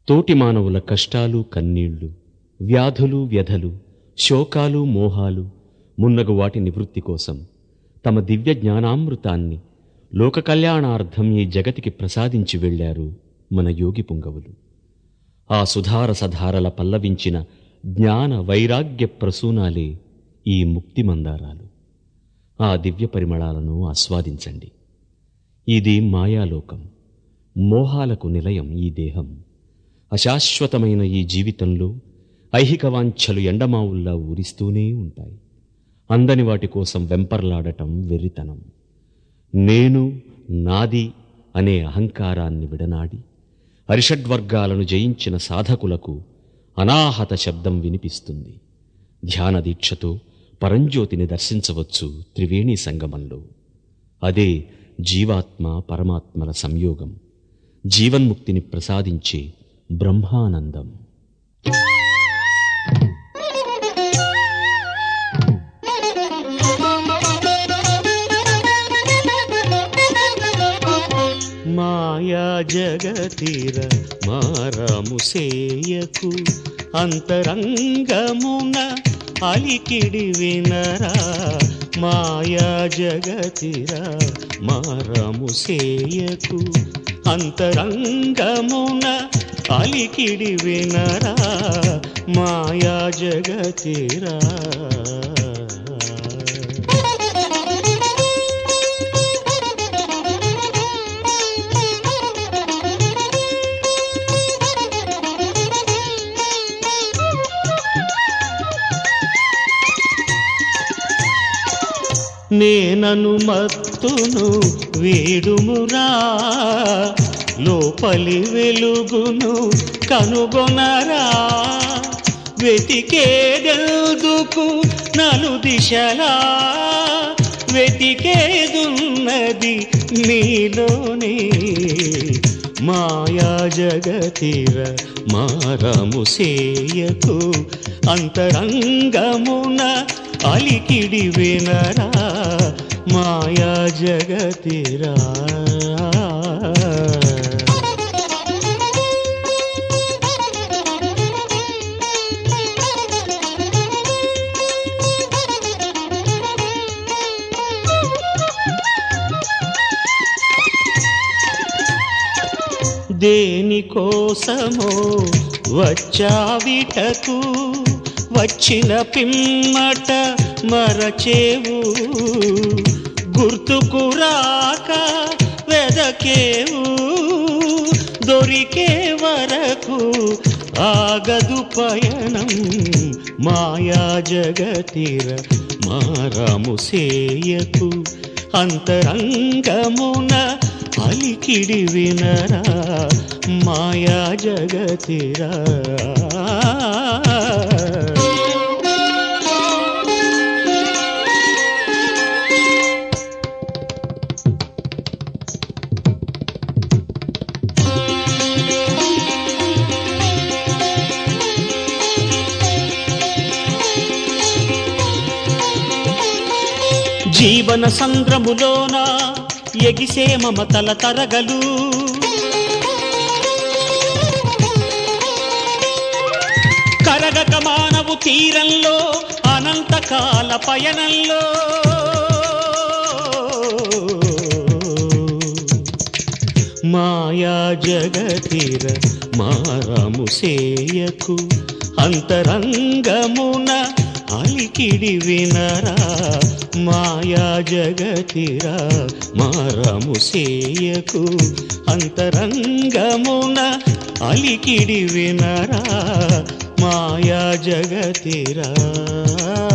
తోటి మానవుల కష్టాలు కన్నీళ్లు వ్యాధులు వ్యధలు శోకాలు మోహాలు మున్నగు వాటి నివృత్తి కోసం తమ దివ్య జ్ఞానామృతాన్ని లోక కళ్యాణార్థం ఈ జగతికి ప్రసాదించి వెళ్ళారు మన యోగి పుంగవులు ఆ సుధారసధారల పల్లవించిన జ్ఞాన వైరాగ్య ప్రసూనాలే ఈ ముక్తి మందారాలు ఆ దివ్య పరిమళాలను ఆస్వాదించండి ఇది మాయాలోకం మోహాలకు నిలయం ఈ దేహం అశాశ్వతమైన ఈ జీవితంలో ఐహిక వాంఛలు ఎండమావుల్లా ఊరిస్తూనే ఉంటాయి అందని వాటి కోసం వెంపర్లాడటం వెర్రితనం నేను నాది అనే అహంకారాన్ని విడనాడి అరిషడ్వర్గాలను జయించిన సాధకులకు అనాహత శబ్దం వినిపిస్తుంది ధ్యాన దీక్షతో పరంజ్యోతిని దర్శించవచ్చు త్రివేణి సంగమంలో అదే జీవాత్మ పరమాత్మల సంయోగం జీవన్ముక్తిని ప్రసాదించే బ్రహ్మానందం మాయా జగతిర మారము సేయకు అంతరంగమున అలికిడి వినరా మాయా జగతిర మారము సేయకు అంతరంగమున అలికిడి వినరా మాయా జగతిరా నేనను మత్తును వీడుమురా లోపలి వెలుగును కనుగొనరా వెతికేదెల్దుకు నలు దిశలా వెతికేదున్నది నీలోనే మాయా జగతిర మారము సేయకు అంతరంగమున అలికిడి వినరా మాయా జగతిరా దేనికోసమో వచ్చావిటకు వచ్చిన పిమ్మట మరచేవు గుర్తుకు రాక వెదకేవు దొరికే వరకు ఆగదు పయనం మాయా జగతిర మారము సేయకు అంతరంగమున అలికిడి వినరా మాయా జగతిరా జీవన సంద్రములోన ఎగిసే మమతల తరగలు కరగక మానవు తీరంలో అనంతకాల పయనంలో మాయా జగతిర మారము సేయకు అంతరంగమున అలికిడి వినరా మాయా జగతిరా మారము సేయకు అంతరంగమున అలికిడి వినరా మాయా జగతిరా